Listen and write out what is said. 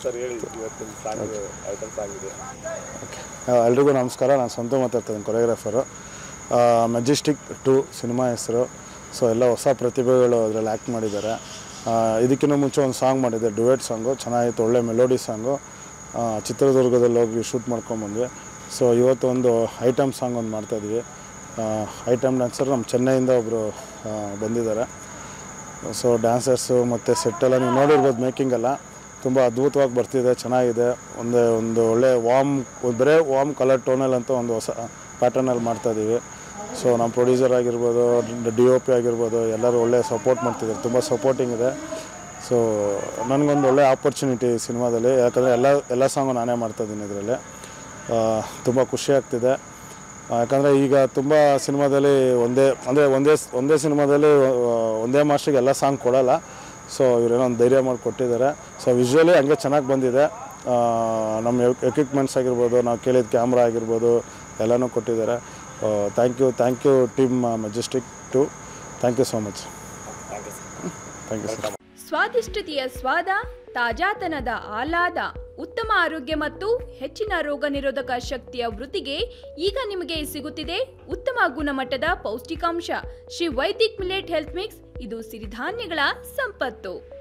sir ಹೇಳಿ ಇವತ್ತಿನ song item song ಇದೆ ಓಕೆ ಎಲ್ರಿಗೂ ನಮಸ್ಕಾರ ನಾನು ಸ್ವಂತ ಮಾತಾಡ್ತಿದ್ದೀನಿ ಕೊರಿಯೋಗ್ರಾಫರು ಮೆಜೆಸ್ಟಿಕ್ ಟು ಸಿನಿಮಾ ಹೆಸರು ಸೊ ಎಲ್ಲ ಹೊಸ ಪ್ರತಿಭೆಗಳು ಅದರಲ್ಲಿ ಆ್ಯಕ್ಟ್ ಮಾಡಿದ್ದಾರೆ ಆ, ಇದಕ್ಕಿಂತ ಮುಂಚೆ ಒಂದು ಸಾಂಗ್ ಮಾಡಿದ್ದೆ ಡುವೆಟ್ ಸಾಂಗು ಚೆನ್ನಾಗಿತ್ತು ಒಳ್ಳೆ ಮೆಲೋಡಿ ಸಾಂಗು ಆ, ಚಿತ್ರದುರ್ಗದಲ್ಲಿ ಹೋಗಿ ಶೂಟ್ ಮಾಡ್ಕೊಂಬಂದ್ವಿ ಸೊ ಇವತ್ತು ಒಂದು ಐಟಮ್ ಸಾಂಗ್ ಒಂದು ಮಾಡ್ತಾಯಿದ್ವಿ ಐಟಮ್ ಡ್ಯಾನ್ಸರ್ ನಮ್ಮ ಚೆನ್ನೈಯಿಂದ ಒಬ್ಬರು ಬಂದಿದ್ದಾರೆ ಸೊ ಡ್ಯಾನ್ಸರ್ಸು ಮತ್ತು ಸೆಟ್ಟೆಲ್ಲ ನೀವು ನೋಡಿರ್ಬೋದು ಮೇಕಿಂಗೆಲ್ಲ ತುಂಬ ಅದ್ಭುತವಾಗಿ ಬರ್ತಿದೆ ಚೆನ್ನಾಗಿದೆ ಒಂದು ಒಂದು ಒಳ್ಳೆ ವಾಮ್ ಬರೇ ವಾಮ್ ಕಲರ್ ಟೋನಲ್ಲಿ ಅಂತ ಒಂದು ಹೊಸ ಪ್ಯಾಟರ್ನಲ್ಲಿ ಮಾಡ್ತಾಯಿದ್ದೀವಿ ಸೊ ನಮ್ಮ ಪ್ರೊಡ್ಯೂಸರ್ ಆಗಿರ್ಬೋದು ಡಿ ಒ ಪಿ ಆಗಿರ್ಬೋದು ಎಲ್ಲರೂ ಒಳ್ಳೆ ಸಪೋರ್ಟ್ ಮಾಡ್ತಿದ್ದಾರೆ ತುಂಬ ಸಪೋರ್ಟಿಂಗ್ ಇದೆ ಸೊ ನನಗೊಂದು ಒಳ್ಳೆ ಆಪರ್ಚುನಿಟಿ ಸಿನಿಮಾದಲ್ಲಿ ಯಾಕಂದರೆ ಎಲ್ಲ ಎಲ್ಲ ಸಾಂಗು ನಾನೇ ಮಾಡ್ತಾಯಿದ್ದೀನಿ ಇದರಲ್ಲಿ ತುಂಬ ಖುಷಿ ಆಗ್ತಿದೆ ಯಾಕಂದರೆ ಈಗ ತುಂಬ ಸಿನಿಮಾದಲ್ಲಿ ಒಂದೇ ಅಂದರೆ ಒಂದೇ ಒಂದೇ ಸಿನಿಮಾದಲ್ಲಿ ಆ, ಒಂದೇ ಮಾಸ್ಟ್ರಿಗೆ ಎಲ್ಲ ಸಾಂಗ್ ಕೊಡಲ್ಲ ಸೊ ಇವರೇನೋ ಒಂದು ಧೈರ್ಯ ಮಾಡಿ ಕೊಟ್ಟಿದ್ದಾರೆ ಸೊ ವಿಜುವಲಿ ಹಂಗೆ ಚೆನ್ನಾಗಿ ಬಂದಿದೆ ಆ, ನಮ್ಮ ಎಕ್ವಿಪ್ಮೆಂಟ್ಸ್ ಆಗಿರ್ಬೋದು ನಾವು ಕೇಳಿದ ಕ್ಯಾಮ್ರಾ ಆಗಿರ್ಬೋದು ಎಲ್ಲನೂ ಕೊಟ್ಟಿದ್ದಾರೆ thank you thank you team majestic two thank you so much thank you sir thank you sir ಸ್ವಾದಿಷ್ಟತೆಯ ಸ್ವಾದ ತಾಜಾತನದ ಆಹ್ಲಾದ ಉತ್ತಮ ಆರೋಗ್ಯ ಮತ್ತು ಹೆಚ್ಚಿನ ರೋಗ ನಿರೋಧಕ ಶಕ್ತಿಯ ವೃದ್ಧಿಗೆ ಈಗ ನಿಮಗೆ ಸಿಗುತ್ತಿದೆ ಉತ್ತಮ ಗುಣಮಟ್ಟದ ಪೌಷ್ಟಿಕಾಂಶ Shri Vaidik millet health mix ಇದು ಸಿರಿಧಾನ್ಯಗಳ ಸಂಪತ್ತು